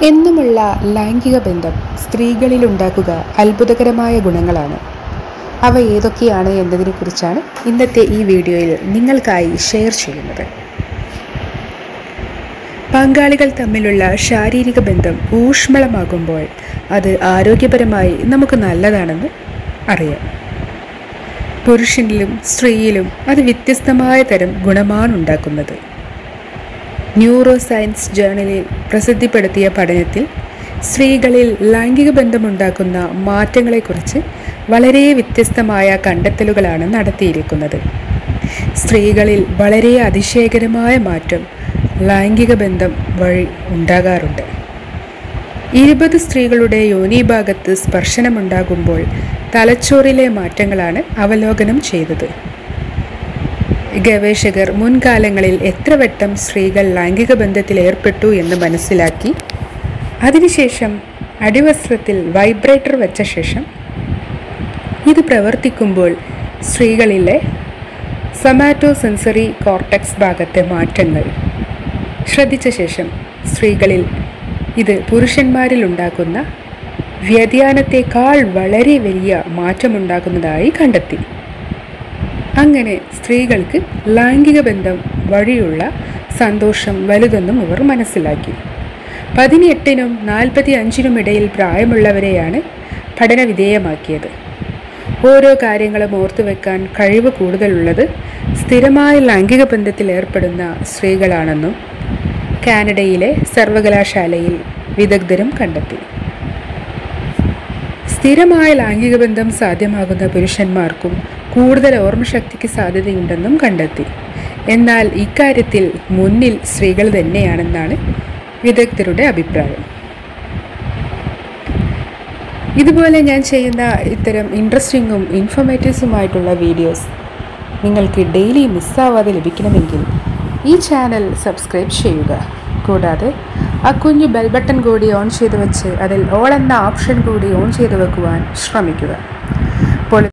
എന്നുമുള്ള ലൈംഗിക ബന്ധം സ്ത്രീകളിൽ ഉണ്ടാക്കുക അത്ഭുതകരമായ ഗുണങ്ങളാണ് അവ ഏതൊക്കെയാണ് എന്നതിനെക്കുറിച്ചാണ് ഇന്നത്തെ ഈ വീഡിയോയിൽ നിങ്ങൾക്കായി ഷെയർ ചെയ്യുന്നത് പങ്കാളികൾ തമ്മിലുള്ള ശാരീരിക ബന്ധം ഊഷ്മളമാകുമ്പോൾ അത് ആരോഗ്യപരമായി നമുക്ക് നല്ലതാണെന്ന് അറിയാം പുരുഷനിലും സ്ത്രീയിലും അത് വ്യത്യസ്തമായ തരം ഗുണമാണ് ഉണ്ടാക്കുന്നത് ന്യൂറോ സയൻസ് ജേണലിൽ പ്രസിദ്ധപ്പെടുത്തിയ പഠനത്തിൽ സ്ത്രീകളിൽ ലൈംഗിക ബന്ധമുണ്ടാക്കുന്ന മാറ്റങ്ങളെക്കുറിച്ച് വളരെ വ്യത്യസ്തമായ കണ്ടെത്തലുകളാണ് നടത്തിയിരിക്കുന്നത് സ്ത്രീകളിൽ വളരെ അതിശയകരമായ മാറ്റം ലൈംഗിക ബന്ധം വഴി ഉണ്ടാകാറുണ്ട് ഇരുപത് സ്ത്രീകളുടെ യോനിഭാഗത്ത് സ്പർശനമുണ്ടാകുമ്പോൾ തലച്ചോറിലെ മാറ്റങ്ങളാണ് അവലോകനം ചെയ്തത് ഗവേഷകർ മുൻകാലങ്ങളിൽ എത്ര വട്ടം സ്ത്രീകൾ ലൈംഗിക ബന്ധത്തിൽ ഏർപ്പെട്ടു എന്ന് മനസ്സിലാക്കി അതിനുശേഷം അടിവസ്ത്രത്തിൽ വൈബ്രേറ്റർ വെച്ച ശേഷം ഇത് പ്രവർത്തിക്കുമ്പോൾ സ്ത്രീകളിലെ സമാറ്റോ സെൻസറി കോർട്ടക്സ് ഭാഗത്തെ മാറ്റങ്ങൾ ശ്രദ്ധിച്ച ശേഷം സ്ത്രീകളിൽ ഇത് പുരുഷന്മാരിൽ ഉണ്ടാക്കുന്ന വ്യതിയാനത്തെക്കാൾ വളരെ വലിയ മാറ്റമുണ്ടാക്കുന്നതായി കണ്ടെത്തി അങ്ങനെ സ്ത്രീകൾക്ക് ലൈംഗിക ബന്ധം വഴിയുള്ള സന്തോഷം വലുതെന്നും ഇവർ മനസ്സിലാക്കി പതിനെട്ടിനും നാൽപ്പത്തി അഞ്ചിനും ഇടയിൽ പ്രായമുള്ളവരെയാണ് പഠന വിധേയമാക്കിയത് ഓരോ കാര്യങ്ങളും ഓർത്തുവെക്കാൻ കഴിവ് കൂടുതലുള്ളത് സ്ഥിരമായ ലൈംഗിക ബന്ധത്തിൽ ഏർപ്പെടുന്ന സ്ത്രീകളാണെന്നും കാനഡയിലെ സർവകലാശാലയിൽ വിദഗ്ധരും കണ്ടെത്തി സ്ഥിരമായ ലൈംഗിക ബന്ധം സാധ്യമാകുന്ന പുരുഷന്മാർക്കും കൂടുതൽ ഓർമ്മശക്തിക്ക് സാധ്യതയുണ്ടെന്നും കണ്ടെത്തി എന്നാൽ ഇക്കാര്യത്തിൽ മുന്നിൽ സ്ത്രീകൾ തന്നെയാണെന്നാണ് വിദഗ്ധരുടെ അഭിപ്രായം ഇതുപോലെ ഞാൻ ചെയ്യുന്ന ഇത്തരം ഇൻട്രസ്റ്റിങ്ങും ഇൻഫോർമേറ്റീവ്സുമായിട്ടുള്ള വീഡിയോസ് നിങ്ങൾക്ക് ഡെയിലി മിസ്സാവാതെ ലഭിക്കണമെങ്കിൽ ഈ ചാനൽ സബ്സ്ക്രൈബ് ചെയ്യുക കൂടാതെ ആ കുഞ്ഞു ബെൽ ബട്ടൺ കൂടി ഓൺ ചെയ്ത് വെച്ച് അതിൽ ഓൾ എന്ന ഓപ്ഷൻ കൂടി ഓൺ ചെയ്ത് വെക്കുവാൻ ശ്രമിക്കുക